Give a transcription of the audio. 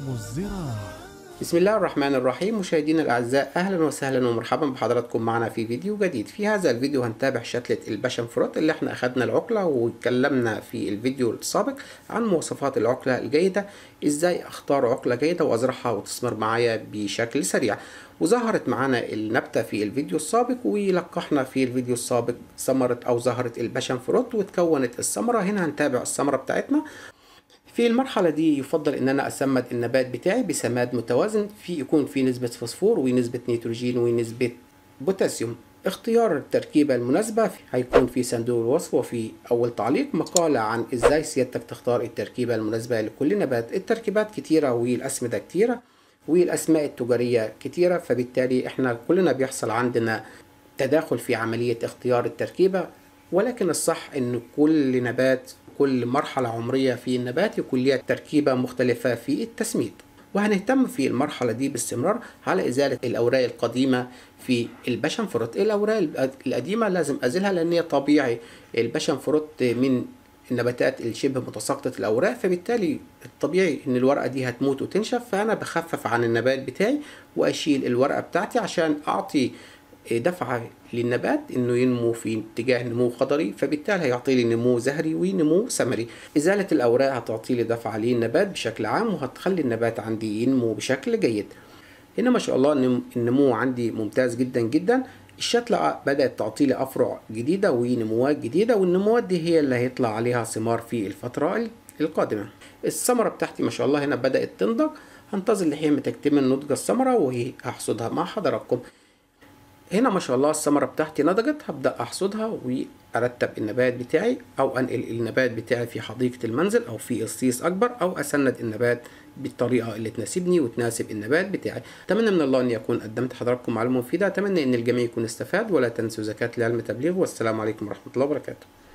الزراعة بسم الله الرحمن الرحيم مشاهدينا الأعزاء أهلا وسهلا ومرحبا بحضراتكم معنا في فيديو جديد في هذا الفيديو هنتابع شتلة الباشن فروت اللي احنا أخدنا العقلة واتكلمنا في الفيديو السابق عن مواصفات العقلة الجيدة ازاي اختار عقلة جيدة وازرعها وتثمر معايا بشكل سريع وظهرت معانا النبتة في الفيديو السابق ولقحنا في الفيديو السابق ثمرة أو ظهرت الباشن فروت وتكونت الثمرة هنا هنتابع الثمرة بتاعتنا في المرحلة دي يفضل ان انا اسمد النبات بتاعي بسماد متوازن في يكون في نسبة فوسفور ونسبة نيتروجين ونسبة بوتاسيوم اختيار التركيبة المناسبة هيكون في صندوق الوصف وفي أول تعليق مقالة عن إزاي سيادتك تختار التركيبة المناسبة لكل نبات التركيبات كتيرة والأسمدة كتيرة والأسماء التجارية كتيرة فبالتالي إحنا كلنا بيحصل عندنا تداخل في عملية اختيار التركيبة ولكن الصح إن كل نبات كل مرحلة عمرية في النبات يكون لها تركيبة مختلفة في التسميد وهنهتم في المرحلة دي باستمرار على إزالة الأوراق القديمة في البشن فروت الأوراق القديمة لازم أزيلها لأن هي طبيعي البشن فروت من النباتات الشبه متساقطة الأوراق فبالتالي الطبيعي إن الورقة دي هتموت وتنشف فأنا بخفف عن النبات بتاعي وأشيل الورقة بتاعتي عشان أعطي دفعة للنبات انه ينمو في اتجاه نمو خضري فبالتالي هيعطي لي نمو زهري ونمو ثمري ازالة الاوراق هتعطي لي دفعة للنبات بشكل عام وهتخلي النبات عندي ينمو بشكل جيد هنا ما شاء الله النمو عندي ممتاز جدا جدا الشتلة بدأت تعطي لي أفرع جديدة ونموات جديدة والنموات دي هي اللي هيطلع عليها ثمار في الفترة القادمة الثمرة بتاعتي ما شاء الله هنا بدأت تنضج هنتظر لحين تكتمل نضج الثمرة وهي هحصدها مع حضراتكم هنا ما شاء الله الثمرة بتاعتي نضجت هبدأ أحصدها وأرتب النبات بتاعي أو أنقل النبات بتاعي في حديقة المنزل أو في قصيص أكبر أو أسند النبات بالطريقة اللي تناسبني وتناسب النبات بتاعي أتمنى من الله أن يكون قدمت حضراتكم معلومة مفيدة أتمنى أن الجميع يكون استفاد ولا تنسوا زكاة العلم تبليغ والسلام عليكم ورحمة الله وبركاته